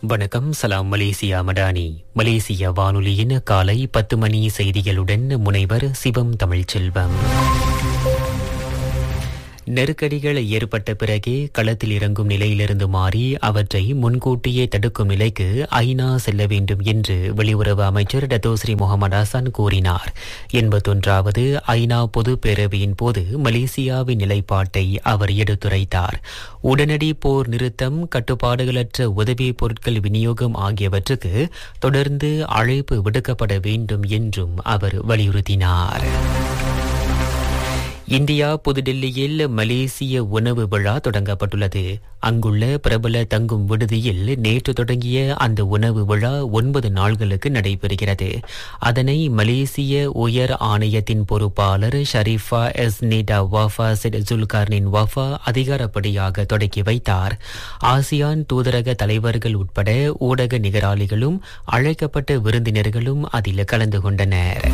வணக்கம் சலாம் மலேசியா மடானி மலேசிய வானொலியின் காலை பத்து மணி செய்திகளுடன் முனைவர் சிவம் தமிழ்ச்செல்வம் நெருக்கடிகள் ஏற்பட்ட பிறகே களத்தில் இறங்கும் நிலையிலிருந்து மாறி அவற்றை முன்கூட்டியே தடுக்கும் நிலைக்கு ஐநா செல்ல வேண்டும் என்று வெளியுறவு அமைச்சர் டத்தோஸ்ரீ முகமது ஹசன் கூறினார் எண்பத்தொன்றாவது ஐநா பொது பேரவையின் போது மலேசியாவின் நிலைப்பாட்டை அவர் எடுத்துரைத்தார் உடனடி போர் நிறுத்தம் கட்டுப்பாடுகளற்ற உதவி பொருட்கள் விநியோகம் ஆகியவற்றுக்கு தொடர்ந்து அழைப்பு விடுக்கப்பட வேண்டும் என்றும் அவர் வலியுறுத்தினார் இந்தியா புதுடில்லியில் மலேசிய உணவு விழா தொடங்கப்பட்டுள்ளது அங்குள்ள பிரபல தங்கும் விடுதியில் நேற்று தொடங்கிய அந்த உணவு விழா ஒன்பது நாள்களுக்கு நடைபெறுகிறது அதனை மலேசிய உயர் ஆணையத்தின் பொறுப்பாளர் Sharifah Esnida Wafa Set Zulkarnain Wafa அதிகாரப்படியாக தொடக்கி வைத்தார் ஆசியான் தூதரக தலைவர்கள் உட்பட ஊடக நிகராளிகளும் அழைக்கப்பட்ட விருந்தினர்களும் அதில் கலந்து கொண்டனர்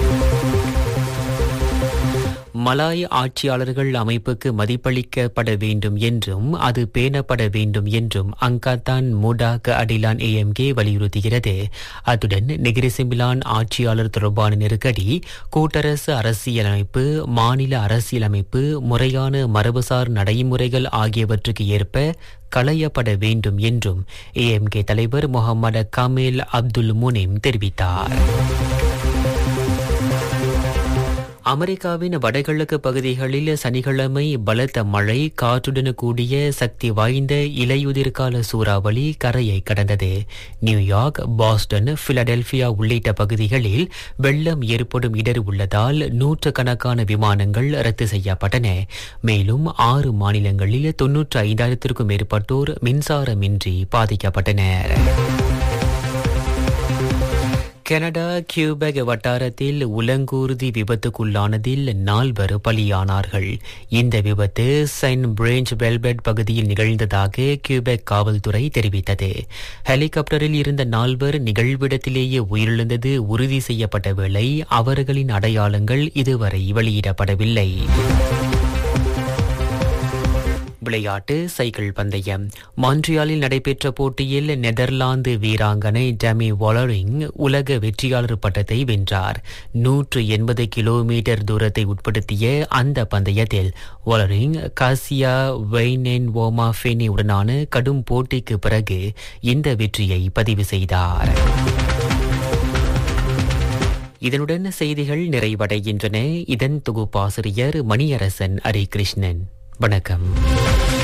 மலாய் ஆட்சியாளர்கள் அமைப்புக்கு மதிப்பளிக்கப்பட வேண்டும் என்றும் அது பேணப்பட வேண்டும் என்றும் அங்காத்தான் மூடாக் அடிலான் ஏஎம்கே வலியுறுத்துகிறது அத்துடன் நெகிரிசிம்பிலான் ஆட்சியாளர் தொடர்பான நெருக்கடி கூட்டரசு அரசியலமைப்பு மாநில அரசியலமைப்பு முறையான மரபுசார் நடைமுறைகள் ஆகியவற்றுக்கு ஏற்ப களையப்பட வேண்டும் என்றும் ஏஎம்கே தலைவர் முகமது கமேல் அப்துல் முனிம் தெரிவித்தார் அமெரிக்காவின் வடகிழக்கு பகுதிகளில் சனிக்கிழமை பலத்த மழை காற்றுடன் கூடிய சக்தி வாய்ந்த இலையுதிர்கால சூறாவளி கரையை கடந்தது நியூயார்க் பாஸ்டன் பிலடெல்பியா உள்ளிட்ட பகுதிகளில் வெள்ளம் ஏற்படும் இடர் உள்ளதால் நூற்றுக்கணக்கான விமானங்கள் ரத்து செய்யப்பட்டன மேலும் ஆறு மாநிலங்களில் தொன்னூற்று ஐந்தாயிரத்திற்கும் மேற்பட்டோர் மின்சாரமின்றி பாதிக்கப்பட்டனர் கனடா கியூபெக் வட்டாரத்தில் உலங்கூர்தி விபத்துக்குள்ளானதில் நால்வர் பலியானார்கள் இந்த விபத்து செயின்ட் பிரெஞ்ச் வெல்பெட் பகுதியில் நிகழ்ந்ததாக கியூபெக் காவல்துறை தெரிவித்தது ஹெலிகாப்டரில் இருந்த நால்வர் நிகழ்விடத்திலேயே உயிரிழந்தது உறுதி செய்யப்பட்ட வேளை அவர்களின் அடையாளங்கள் இதுவரை வெளியிடப்படவில்லை விளையாட்டு சைக்கிள் பந்தயம் மான்ட்ரியாலில் நடைபெற்ற போட்டியில் நெதர்லாந்து வீராங்கனை டெமி வாலரிங் உலக வெற்றியாளர் பட்டத்தை வென்றார் நூற்று எண்பது கிலோமீட்டர் தூரத்தை உட்படுத்திய அந்த பந்தயத்தில் வாலரிங் காசியா வெய்னென் ஓமா ஃபெனி உடனான கடும் போட்டிக்கு பிறகு இந்த வெற்றியை பதிவு செய்தார் இதனுடன் செய்திகள் நிறைவடைகின்றன இதன் தொகுப்பாசிரியர் மணியரசன் ஹரிகிருஷ்ணன் வணக்கம்